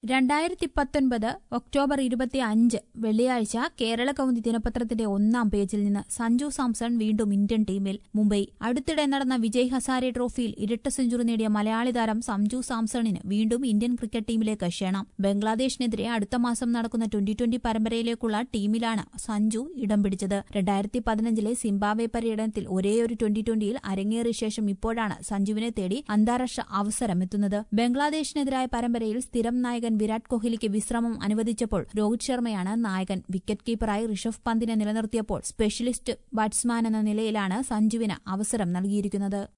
രണ്ടായിരത്തി പത്തൊൻപത് ഒക്ടോബർ ഇരുപത്തി അഞ്ച് വെള്ളിയാഴ്ച കേരള കൗമുദി ദിനപത്രത്തിന്റെ ഒന്നാം പേജിൽ നിന്ന് സഞ്ജു സാംസൺ വീണ്ടും ഇന്ത്യൻ ടീമിൽ മുംബൈ അടുത്തിടെ നടന്ന വിജയ് ഹസാരെ ട്രോഫിയിൽ ഇരട്ട സെഞ്ചുറി നേടിയ മലയാളി താരം സഞ്ജു സാംസണിന് വീണ്ടും ഇന്ത്യൻ ക്രിക്കറ്റ് ടീമിലേക്ക് ക്ഷണം ബംഗ്ലാദേശിനെതിരെ അടുത്ത മാസം നടക്കുന്ന ട്വന്റി ട്വന്റി പരമ്പരയിലേക്കുള്ള ടീമിലാണ് സഞ്ജു ഇടം പിടിച്ചത് രണ്ടായിരത്തി പതിനഞ്ചിലെ സിംബാബ്വെ പര്യടനത്തിൽ ഒരേയൊരു ട്വന്റി ട്വന്റിയിൽ അരങ്ങേറിയ ശേഷം ഇപ്പോഴാണ് സഞ്ജുവിനെ തേടി അന്താരാഷ്ട്ര അവസരമെത്തുന്നത് ബംഗ്ലാദേശിനെതിരായ പരമ്പരയിൽ സ്ഥിരം നായകൻ വിരാട് കോഹ്ലിക്ക് വിശ്രമം അനുവദിച്ചപ്പോൾ രോഹിത് ശർമ്മയാണ് നായകൻ വിക്കറ്റ് കീപ്പറായി ഋഷഭ് പന്തിനെ നിലനിർത്തിയപ്പോൾ സ്പെഷ്യലിസ്റ്റ് ബാറ്റ്സ്മാൻ എന്ന നിലയിലാണ് സഞ്ജുവിന് അവസരം നൽകിയിരിക്കുന്നത്